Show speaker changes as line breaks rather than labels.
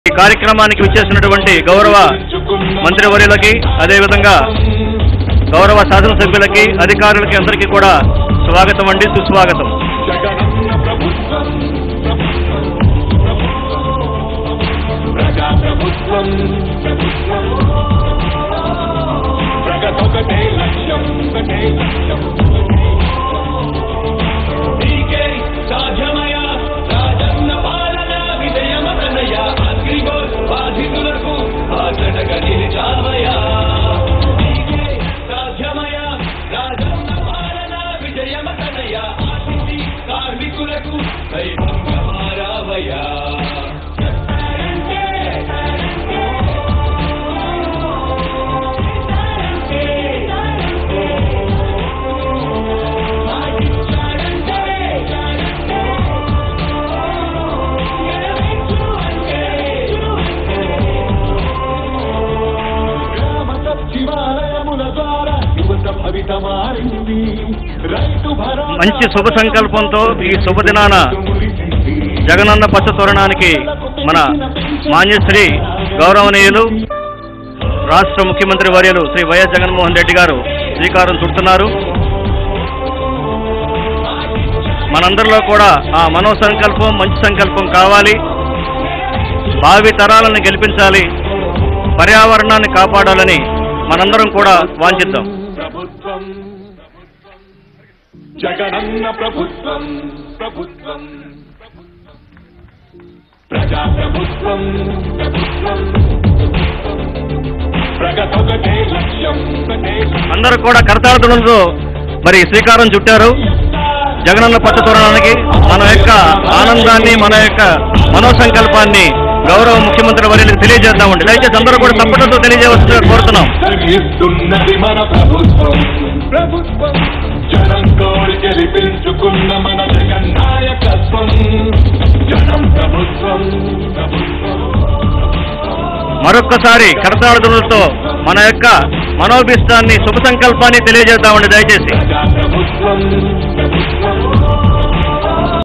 ఈ కార్యక్రమానికి విచ్చేసినటువంటి గౌరవ మంత్రివర్యులకి అదేవిధంగా గౌరవ శాసనసభ్యులకి అధికారులకి అందరికీ కూడా స్వాగతం అండి సుస్వాగతం
జగనన్న ప్రభుత్వం ప్రజా ప్రభుత్వం ప్రభుత్వం ప్రగతొకటే లక్ష్యం ఒకటే లక్ష్యం నీకే సాధ్యమయ రాజన్న పాలన విజయమతనయ అగ్రిగోల్ బాధితులకు ఆచటగా నిలిచావయా నీకే సాధ్యమయ రాజన్న పాలన విజయమతనయ ఆశిసి కార్మికులకు దైవంగా మారావయా గ్రామ సచివాలయముల ద్వారా యువత భవిత మారింది రైతు భరోసా
మంచి శుభ సంకల్పంతో ఈ శుభదినాన జగనన్న పచ్చ తోరణానికి మన మాన్యశ్రీ గౌరవనీయులు రాష్ట్ర ముఖ్యమంత్రి వర్యులు శ్రీ వైఎస్ జగన్మోహన్ రెడ్డి గారు శ్రీకారం చుడుతున్నారు మనందరిలో కూడా ఆ మనో సంకల్పం మంచి సంకల్పం కావాలి భావి తరాలను గెలిపించాలి పర్యావరణాన్ని కాపాడాలని మనందరం కూడా వాంఛిద్దాం
ప్రభుత్వం జగనన్న ప్రభుత్వం ప్రభుత్వం ప్రజా ప్రభుత్వం ప్రభుత్వం ప్రగతొకటే లక్ష్యం ఒకటే లక్ష్యం.
అందరూ కూడా కరతాళతులతో మరి శ్రీకారం చుట్టారు జగనన్న పచ్చ తోరణానికి మన యొక్క ఆనందాన్ని మన యొక్క మనోసంకల్పాన్ని గౌరవ ముఖ్యమంత్రి వర్యులకు తెలియజేద్దామండి దయచేసి అందరూ కూడా తప్పటతో తెలియజేయవలసిందిగా కోరుతున్నాం
ఇస్తున్నది మన ప్రభుత్వం ప్రభుత్వం జనం కోరి గెలిపించుకున్న మన జగన్ నాయకత్వం జనం ప్రభుత్వం ప్రభుత్వం
మరొక్కసారి కరతాళతులతో మన యొక్క మనోభిష్టాన్ని శుభ సంకల్పాన్ని తెలియజేద్దామండి దయచేసి
ప్రజా ప్రభుత్వం ప్రభుత్వం